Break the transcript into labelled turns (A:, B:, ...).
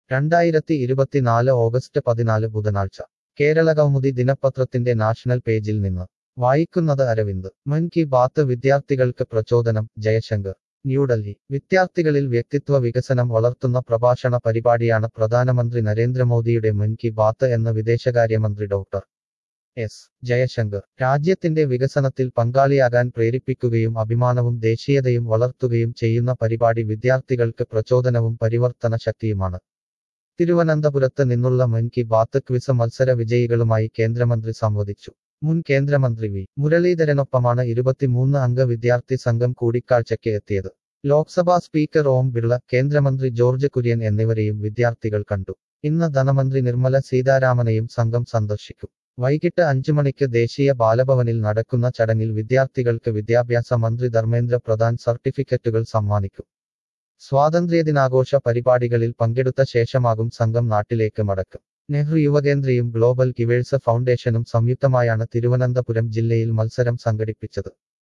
A: രണ്ടായിരത്തി ഇരുപത്തിനാല് ഓഗസ്റ്റ് പതിനാല് ബുധനാഴ്ച കേരളകൗമുദി ദിനപത്രത്തിന്റെ നാഷണൽ പേജിൽ നിന്ന് വായിക്കുന്നത് അരവിന്ദ് മൻ കി ബാത്ത് വിദ്യാർത്ഥികൾക്ക് പ്രചോദനം ജയശങ്കർ ന്യൂഡൽഹി വിദ്യാർത്ഥികളിൽ വ്യക്തിത്വ വികസനം വളർത്തുന്ന പ്രഭാഷണ പരിപാടിയാണ് പ്രധാനമന്ത്രി നരേന്ദ്രമോദിയുടെ മൻ കി ബാത്ത് എന്ന് വിദേശകാര്യമന്ത്രി ഡോക്ടർ എസ് ജയശങ്കർ രാജ്യത്തിന്റെ വികസനത്തിൽ പങ്കാളിയാകാൻ പ്രേരിപ്പിക്കുകയും അഭിമാനവും ദേശീയതയും വളർത്തുകയും ചെയ്യുന്ന പരിപാടി വിദ്യാർത്ഥികൾക്ക് പ്രചോദനവും പരിവർത്തന ശക്തിയുമാണ് തിരുവനന്തപുരത്ത് നിന്നുള്ള മൻ കി ബാത്ത് ക്വിസ് മത്സര വിജയികളുമായി കേന്ദ്രമന്ത്രി സംവദിച്ചു മുൻ കേന്ദ്രമന്ത്രി വി മുരളീധരനൊപ്പമാണ് ഇരുപത്തിമൂന്ന് അംഗ വിദ്യാർത്ഥി സംഘം കൂടിക്കാഴ്ചയ്ക്ക് എത്തിയത് ലോക്സഭാ സ്പീക്കർ ഓം ബിർള കേന്ദ്രമന്ത്രി ജോർജ് കുര്യൻ എന്നിവരെയും വിദ്യാർത്ഥികൾ കണ്ടു ഇന്ന് ധനമന്ത്രി നിർമ്മല സീതാരാമനെയും സംഘം സന്ദർശിക്കും വൈകിട്ട് അഞ്ചു മണിക്ക് ദേശീയ ബാലഭവനിൽ നടക്കുന്ന ചടങ്ങിൽ വിദ്യാർത്ഥികൾക്ക് വിദ്യാഭ്യാസ മന്ത്രി ധർമ്മേന്ദ്ര പ്രധാൻ സർട്ടിഫിക്കറ്റുകൾ സമ്മാനിക്കും സ്വാതന്ത്ര്യദിനാഘോഷ പരിപാടികളിൽ പങ്കെടുത്ത ശേഷമാകും സംഘം നാട്ടിലേക്ക് മടക്കും നെഹ്റു യുവകേന്ദ്രയും ഗ്ലോബൽ ഗിവേഴ്സ് ഫൗണ്ടേഷനും സംയുക്തമായാണ് തിരുവനന്തപുരം ജില്ലയിൽ മത്സരം സംഘടിപ്പിച്ചത്